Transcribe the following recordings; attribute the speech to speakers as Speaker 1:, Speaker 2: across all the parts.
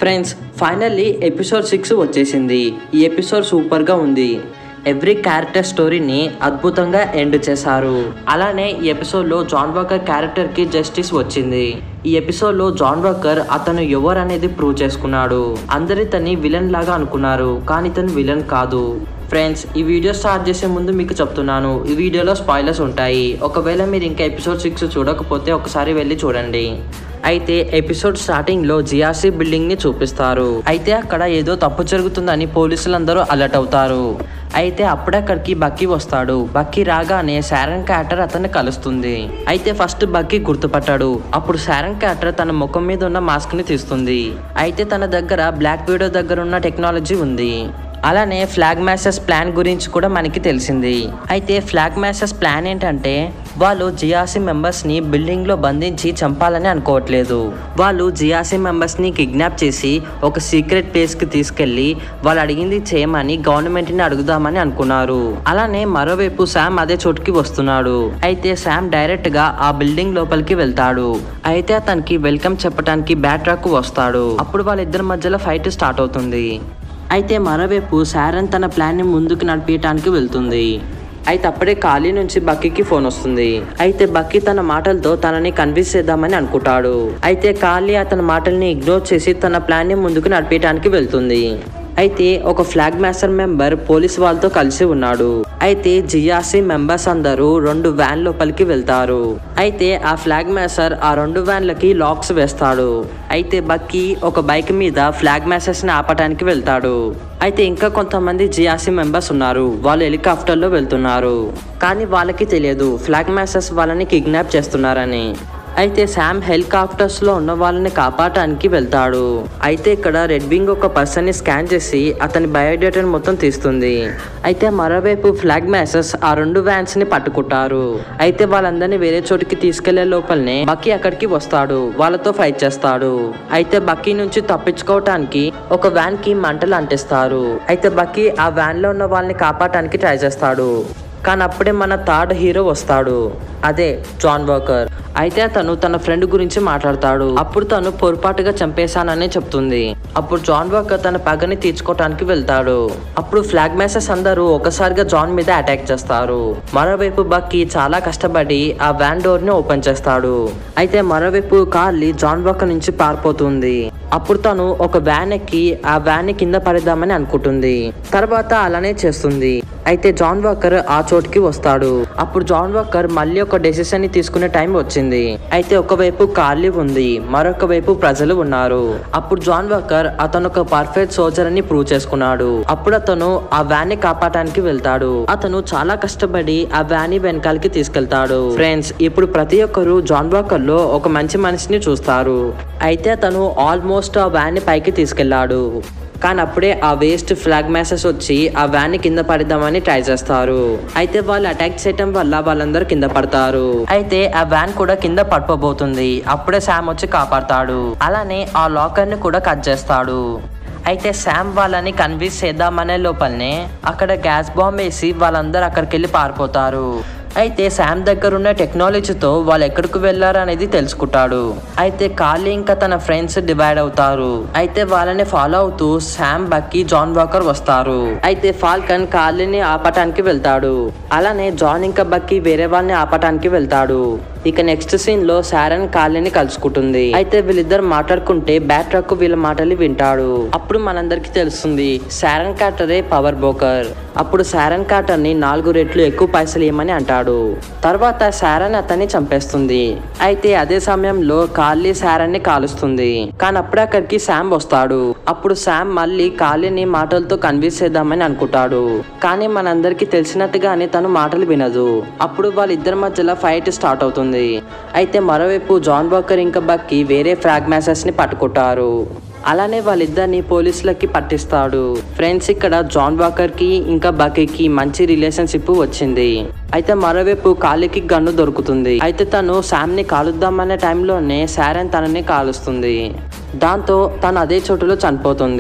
Speaker 1: friends finally episode six వచ్చేసింది ఈ episode సూపర్గా ఉంది ఎవ్రీ క్యారెక్టర్ స్టోరీని అద్భుతంగా ఎండ్ చేశారు అలానే ఈ ఎపిసోడ్లో జాన్ వాకర్ క్యారెక్టర్కి జస్టిస్ వచ్చింది ఈ ఎపిసోడ్లో జాన్ వాకర్ అతను ఎవరు అనేది ప్రూవ్ చేసుకున్నాడు అందరి తన్ని విలన్ లాగా అనుకున్నారు కానీ తను విలన్ కాదు ఫ్రెండ్స్ ఈ వీడియో స్టార్ట్ చేసే ముందు మీకు చెప్తున్నాను ఈ వీడియోలో స్పాయిలర్స్ ఉంటాయి ఒకవేళ మీరు ఇంకా ఎపిసోడ్ సిక్స్ చూడకపోతే ఒకసారి వెళ్ళి చూడండి అయితే ఎపిసోడ్ స్టార్టింగ్ లో జియాసి బిల్డింగ్ ని చూపిస్తారు అయితే అక్కడ ఏదో తప్పు జరుగుతుందని పోలీసులందరూ అలర్ట్ అవుతారు అయితే అప్పుడే అక్కడికి బక్కీ వస్తాడు బక్కీ రాగానే శారన్ క్యాటర్ అతన్ని కలుస్తుంది అయితే ఫస్ట్ బక్కీ గుర్తుపట్టాడు అప్పుడు శారన్ క్యాటర్ తన ముఖం మీద ఉన్న మాస్క్ ని తీస్తుంది అయితే తన దగ్గర బ్లాక్ వీడియో దగ్గర ఉన్న టెక్నాలజీ ఉంది అలానే ఫ్లాగ్ మ్యాసెస్ ప్లాన్ గురించి కూడా మనకి తెలిసింది అయితే ఫ్లాగ్ మ్యాసెస్ ప్లాన్ ఏంటంటే వాళ్ళు జియాసి మెంబర్స్ని బిల్డింగ్లో బంధించి చంపాలని అనుకోవట్లేదు వాళ్ళు జియాసి మెంబర్స్ని కిడ్నాప్ చేసి ఒక సీక్రెట్ ప్లేస్కి తీసుకెళ్లి వాళ్ళు అడిగింది చేయమని గవర్నమెంట్ని అడుగుదామని అనుకున్నారు అలానే మరోవైపు శామ్ అదే చోటుకి వస్తున్నాడు అయితే శామ్ డైరెక్ట్గా ఆ బిల్డింగ్ లోపలికి వెళ్తాడు అయితే అతనికి వెల్కమ్ చెప్పడానికి బ్యాట్ ట్రక్ వస్తాడు అప్పుడు వాళ్ళిద్దరి మధ్యలో ఫైట్ స్టార్ట్ అవుతుంది అయితే మరోవైపు శారన్ తన ప్లాన్ని ముందుకు నడిపించడానికి వెళ్తుంది అయితే అప్పుడే ఖాళీ నుంచి బక్కీకి ఫోన్ వస్తుంది అయితే బక్కీ తన మాటలతో తనని కన్విన్స్ చేద్దామని అనుకుంటాడు అయితే ఖాళీ అతని మాటల్ని ఇగ్నోర్ చేసి తన ప్లాన్ని ముందుకు నడిపించడానికి వెళ్తుంది అయితే ఒక ఫ్లాగ్ మాస్టర్ మెంబర్ పోలీస్ వాళ్ళతో కలిసి ఉన్నాడు అయితే జియాసి మెంబర్స్ అందరూ రెండు వ్యాన్ లోపలికి వెళ్తారు అయితే ఆ ఫ్లాగ్ మాస్టర్ ఆ రెండు వ్యాన్లకి లాక్స్ వేస్తాడు అయితే బక్కీ ఒక బైక్ మీద ఫ్లాగ్ మాస్టర్స్ ని ఆపటానికి వెళ్తాడు అయితే ఇంకా కొంతమంది జియాసి మెంబర్స్ ఉన్నారు వాళ్ళు హెలికాప్టర్లో వెళ్తున్నారు కానీ వాళ్ళకి తెలియదు ఫ్లాగ్ మాస్టర్స్ వాళ్ళని కిడ్నాప్ చేస్తున్నారని అయితే శామ్ హెలికాప్టర్స్ లో ఉన్న వాళ్ళని కాపాడటానికి వెళ్తాడు అయితే ఇక్కడ రెడ్ వింగ్ ఒక పర్సన్ ని స్కాన్ చేసి అతని బయోడేటాని మొత్తం తీస్తుంది అయితే మరోవైపు ఫ్లాగ్ మ్యాసెస్ ఆ రెండు వ్యాన్స్ ని పట్టుకుంటారు అయితే వాళ్ళందరినీ వేరే చోటికి తీసుకెళ్లే లోపలనే బక్కీ అక్కడికి వస్తాడు వాళ్ళతో ఫైట్ చేస్తాడు అయితే బక్కీ నుంచి తప్పించుకోవటానికి ఒక వ్యాన్ కి మంటలు అంటిస్తారు అయితే బక్కీ ఆ వ్యాన్ లో ఉన్న వాళ్ళని కాపాడటానికి ట్రై చేస్తాడు కానీ అప్పుడే మన థర్డ్ హీరో వస్తాడు అదే జాన్ వాకర్ అయితే అతను తన ఫ్రెండ్ గురించి మాట్లాడతాడు అప్పుడు తను పొరపాటుగా చంపేశానని చెప్తుంది అప్పుడు జాన్ వాకర్ తన పగని తీర్చుకోవటానికి వెళ్తాడు అప్పుడు ఫ్లాగ్ మ్యాసెస్ అందరూ ఒకసారిగా జాన్ మీద అటాక్ చేస్తారు మరోవైపు బక్కీ చాలా కష్టపడి ఆ వ్యాన్ డోర్ ని ఓపెన్ చేస్తాడు అయితే మరోవైపు కార్లీ జాన్ వాకర్ నుంచి పారిపోతుంది అప్పుడు తను ఒక వ్యాన్ ఎక్కి ఆ వ్యాన్ ని కింద పడేద్దామని అనుకుంటుంది తర్వాత అలానే చేస్తుంది అయితే జాన్ వాకర్ ఆ చోటుకి వస్తాడు అప్పుడు జాన్ వాకర్ మళ్ళీ ఒక డెసిషన్ ని తీసుకునే టైం వచ్చింది అయితే ఒకవైపు కార్లీ ఉంది మరొక వైపు ప్రజలు ఉన్నారు అప్పుడు జాన్ వాకర్ అతను ఒక పర్ఫెక్ట్ సోల్జర్ అని ప్రూవ్ చేసుకున్నాడు అప్పుడు అతను ఆ వ్యాన్ ని కాపాడటానికి వెళ్తాడు అతను చాలా కష్టపడి ఆ వ్యాన్ ని వెనకాలకి తీసుకెళ్తాడు ఫ్రెండ్స్ ఇప్పుడు ప్రతి ఒక్కరు జాన్ వాకర్ లో ఒక మంచి మనిషిని చూస్తారు అయితే అతను ఆల్మోస్ట్ ఆ వ్యాన్ ని పైకి తీసుకెళ్లాడు కానీ అప్పుడే ఆ వేస్ట్ ఫ్లాగ్ మ్యాసెస్ వచ్చి ఆ వ్యాన్ ని కింద పడదామని ట్రై చేస్తారు అయితే వాళ్ళు అటాక్ చేయటం వల్ల వాళ్ళందరూ కింద పడతారు అయితే ఆ వ్యాన్ కూడా కింద పడిపోబోతుంది అప్పుడే శామ్ వచ్చి కాపాడతాడు అలానే ఆ లాకర్ ని కూడా కట్ చేస్తాడు అయితే శామ్ వాళ్ళని కన్విన్స్ చేద్దామనే లోపలనే అక్కడ గ్యాస్ బాంబ్ వేసి వాళ్ళందరూ అక్కడికి వెళ్ళి పారిపోతారు అయితే శామ్ దగ్గర ఉన్న టెక్నాలజీతో వాళ్ళు ఎక్కడికి వెళ్ళారు అనేది తెలుసుకుంటాడు అయితే ఖాళీ ఇంకా తన ఫ్రెండ్స్ డివైడ్ అవుతారు అయితే వాళ్ళని ఫాలో అవుతూ శామ్ బక్కీ జాన్ వాకర్ వస్తారు అయితే ఫాల్కన్ ఖాళీని ఆపటానికి వెళ్తాడు అలానే జాన్ ఇంకా బక్కీ వేరే వాళ్ళని ఆపటానికి వెళ్తాడు ఇక నెక్స్ట్ సీన్ లో శారన్ కాలిని కలుసుకుంటుంది అయితే వీళ్ళిద్దరు మాట్లాడుకుంటే బ్యాట్ ట్రక్ వీళ్ళ మాటలు వింటాడు అప్పుడు మనందరికి తెలుస్తుంది శారన్ కాటరే పవర్ బ్రోకర్ అప్పుడు శారన్ కాటర్ ని నాలుగు రెట్లు ఎక్కువ పైసలు ఇవ్వమని అంటాడు తర్వాత శారన్ అతన్ని చంపేస్తుంది అయితే అదే సమయంలో కాళ్ళీ శారన్ ని కాలుస్తుంది కానీ అప్పుడే అక్కడికి శామ్ వస్తాడు అప్పుడు శామ్ మళ్ళీ కాళీని మాటలతో కన్విన్స్ చేద్దామని అనుకుంటాడు కానీ మనందరికి తెలిసినట్టుగానే తను మాటలు వినదు అప్పుడు వాళ్ళిద్దరి మధ్యలో ఫైట్ స్టార్ట్ అవుతుంది అయితే మరోవైపు జాన్ వాకర్ ఇంకా బక్కి వేరే ఫ్రాగ్ మ్యాసెస్ ని పట్టుకుంటారు అలానే వాళ్ళిద్దరిని పోలీసులకి పట్టిస్తాడు ఫ్రెండ్స్ ఇక్కడ జాన్ వాకర్ కి ఇంకా బకీకి మంచి రిలేషన్షిప్ వచ్చింది అయితే మరోవైపు కాలికి గన్ను దొరుకుతుంది అయితే తను శామ్ ని కాలుద్దామనే టైంలోనే శారన్ తనని కాలుస్తుంది దాంతో తను అదే చోటులో చనిపోతుంది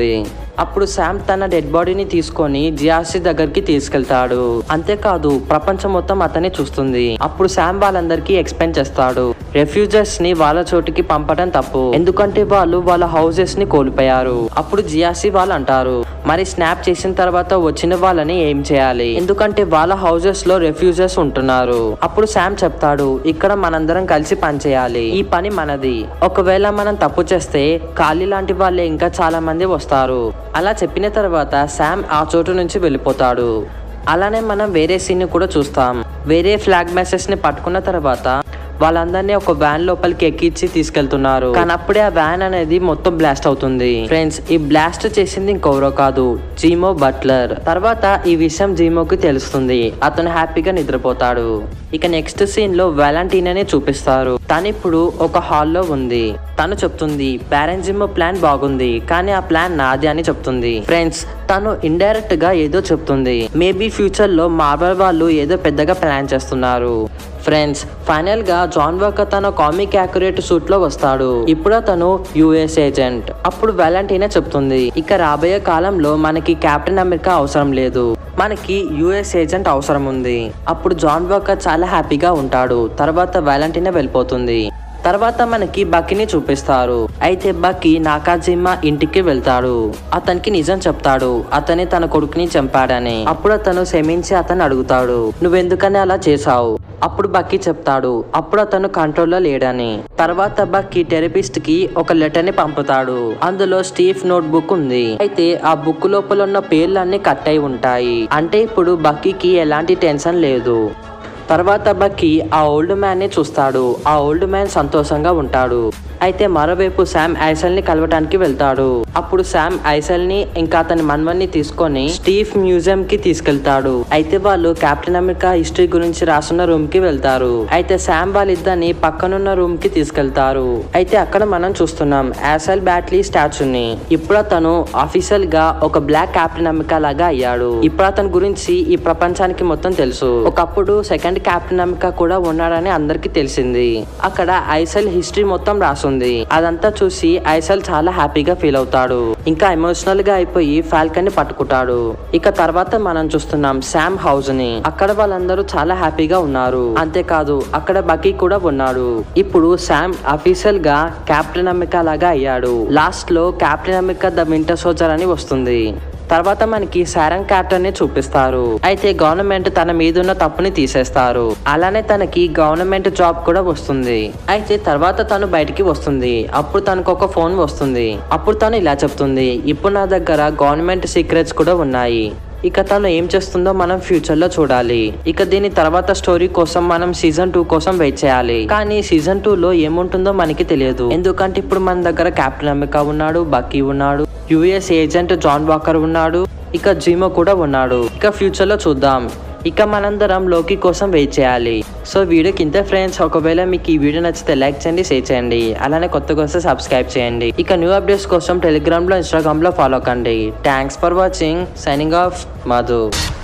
Speaker 1: అప్పుడు శామ్ తన డెడ్ బాడీని తీసుకొని జియాసి దగ్గరికి తీసుకెళ్తాడు అంతేకాదు ప్రపంచం మొత్తం అతన్ని చూస్తుంది అప్పుడు శామ్ వాళ్ళందరికీ ఎక్స్ప్లెయిన్ చేస్తాడు రెఫ్యూజర్స్ ని వాళ్ళ చోటికి పంపడం తప్పు ఎందుకంటే వాళ్ళు వాళ్ళ హౌసెస్ ని కోల్పోయారు అప్పుడు జియాసి వాళ్ళు అంటారు మరి స్నాప్ చేసిన తర్వాత వచ్చిన వాళ్ళని ఏం చేయాలి ఎందుకంటే వాళ్ళ హౌసెస్ లో రెఫ్యూజర్స్ ఉంటున్నారు అప్పుడు శామ్ చెప్తాడు ఇక్కడ మనందరం కలిసి పనిచేయాలి ఈ పని మనది ఒకవేళ మనం తప్పు చేస్తే ఖాళీ లాంటి వాళ్ళే ఇంకా చాలా మంది వస్తారు అలా చెప్పిన తర్వాత శామ్ ఆ చోటు నుంచి వెళ్ళిపోతాడు అలానే మనం వేరే సీన్ కూడా చూస్తాం వేరే ఫ్లాగ్ మెసేజ్ ని పట్టుకున్న తర్వాత వాళ్ళందరినీ ఒక వ్యాన్ లోపలికి ఎక్కించి తీసుకెళ్తున్నారు కానీ అప్పుడే ఆ వ్యాన్ అనేది మొత్తం బ్లాస్ట్ అవుతుంది ఫ్రెండ్స్ ఈ బ్లాస్ట్ చేసింది ఇంకెవరో కాదు జీమో బట్లర్ తర్వాత ఈ విషయం జీమోకి తెలుస్తుంది అతను హ్యాపీగా నిద్రపోతాడు ఇక నెక్స్ట్ సీన్ లో వ్యాలంటీనానే చూపిస్తారు తను ఇప్పుడు ఒక హాల్లో ఉంది తను చెప్తుంది పారెంజిమో ప్లాన్ బాగుంది కానీ ఆ ప్లాన్ నాది అని చెప్తుంది ఫ్రెండ్స్ తను ఇండైరెక్ట్ గా ఏదో చెప్తుంది మేబీ ఫ్యూచర్ లో మార్వల్ వాళ్ళు ఏదో పెద్దగా ప్లాన్ చేస్తున్నారు ఫ్రెండ్స్ ఫైనల్ గా జాన్ వాకర్ తన కామిక్ యాక్యురేట్ సూట్ లో వస్తాడు ఇప్పుడు అతను యుఎస్ ఏజెంట్ అప్పుడు వ్యాలంటీనా చెప్తుంది ఇక రాబోయే కాలంలో మనకి కెప్టెన్ అమెరికా అవసరం లేదు మనకి యుఎస్ ఏజెంట్ అవసరం ఉంది అప్పుడు జాన్ వాకర్ చాలా హ్యాపీగా ఉంటాడు తర్వాత వ్యాలంటీనా వెళ్ళిపోతుంది తర్వాత మనకి బక్కీని చూపిస్తారు అయితే బక్కీ నాకాజిమ్మా ఇంటికి వెళ్తాడు అతనికి నిజం చెప్తాడు అతని తన కొడుకుని చంపాడని అప్పుడు అతను క్షమించి అతను అడుగుతాడు నువ్వెందుకని అలా చేశావు అప్పుడు బక్కీ చెప్తాడు అప్పుడు అతను కంట్రోల్లో లేడని తర్వాత బక్కీ థెరపిస్ట్ కి ఒక లెటర్ ని పంపుతాడు అందులో స్టీఫ్ నోట్ బుక్ ఉంది అయితే ఆ బుక్ లోపల ఉన్న పేర్లన్నీ కట్ అయి ఉంటాయి అంటే ఇప్పుడు బక్కీకి ఎలాంటి టెన్షన్ లేదు తర్వాత బక్కీ ఆ ఓల్డ్ మ్యాన్ ని చూస్తాడు ఆ ఓల్డ్ మ్యాన్ సంతోషంగా ఉంటాడు అయితే మరోవైపు శామ్ ఐసల్ ని కలవటానికి వెళ్తాడు అప్పుడు శామ్ ఐసల్ ని ఇంకా అతని మన్వన్ని తీసుకొని స్టీఫ్ మ్యూజియం కి తీసుకెళ్తాడు అయితే వాళ్ళు కెప్టెన్ అమెరికా హిస్టరీ గురించి రాసున్న రూమ్ కి వెళ్తారు అయితే శామ్ వాళ్ళిద్దరిని పక్కనున్న రూమ్ కి తీసుకెళ్తారు అయితే అక్కడ మనం చూస్తున్నాం యాసల్ బ్యాట్లీ స్టాచ్యూని ఇప్పుడు అతను అఫీషియల్ గా ఒక బ్లాక్ కెప్టెన్ అమెరికా లాగా అయ్యాడు ఇప్పుడు అతని గురించి ఈ ప్రపంచానికి మొత్తం తెలుసు ఒకప్పుడు సెకండ్ కెప్టెన్ అమెరికా కూడా ఉన్నాడని అందరికి తెలిసింది అక్కడ ఐసల్ హిస్టరీ మొత్తం రాసుంది అదంతా చూసి ఐసల్ చాలా హ్యాపీగా ఫీల్ అవుతాడు ఇంకా ఎమోషనల్ గా అయిపోయి ఫాల్కన్ ని పట్టుకుంటాడు ఇక తర్వాత మనం చూస్తున్నాం శామ్ హౌస్ ని అక్కడ వాళ్ళందరూ చాలా హ్యాపీగా ఉన్నారు అంతేకాదు అక్కడ బకీ కూడా ఉన్నాడు ఇప్పుడు శామ్ అఫీషియల్ గా కెప్టెన్ అమెరికా లాగా అయ్యాడు లాస్ట్ లో Captain America the Winter Soldier అని వస్తుంది తర్వాత మనకి సారంగ్ క్యాప్టెన్ ని చూపిస్తారు అయితే గవర్నమెంట్ తన మీద ఉన్న తప్పుని తీసేస్తారు అలానే తనకి గవర్నమెంట్ జాబ్ కూడా వస్తుంది అయితే తర్వాత తను బయటికి వస్తుంది అప్పుడు తనకు ఒక ఫోన్ వస్తుంది అప్పుడు తను ఇలా చెప్తుంది ఇప్పుడు నా దగ్గర గవర్నమెంట్ సీక్రెట్స్ కూడా ఉన్నాయి ఇక తను ఏం చేస్తుందో మనం ఫ్యూచర్ లో చూడాలి ఇక దీని తర్వాత స్టోరీ కోసం మనం సీజన్ టూ కోసం వెయిట్ చేయాలి కానీ సీజన్ టూ లో ఏముంటుందో మనకి తెలియదు ఎందుకంటే ఇప్పుడు మన దగ్గర కెప్టెన్ అమెరికా ఉన్నాడు బక్కీ ఉన్నాడు యుఎస్ ఏజెంట్ జాన్ వాకర్ ఉన్నాడు ఇక జీమో కూడా ఉన్నాడు ఇక ఫ్యూచర్ లో చూద్దాం ఇక మనందరం లోకి కోసం వెయిట్ చేయాలి సో వీడియో కింద ఫ్రెండ్స్ ఒకవేళ మీకు ఈ వీడియో నచ్చితే లైక్ చేయండి షేర్ చేయండి అలానే కొత్తగా వస్తే సబ్స్క్రైబ్ చేయండి ఇక న్యూ అప్డేట్స్ కోసం టెలిగ్రామ్ లో ఇన్స్టాగ్రామ్ లో ఫాలో కండి thanks for watching signing off Madhu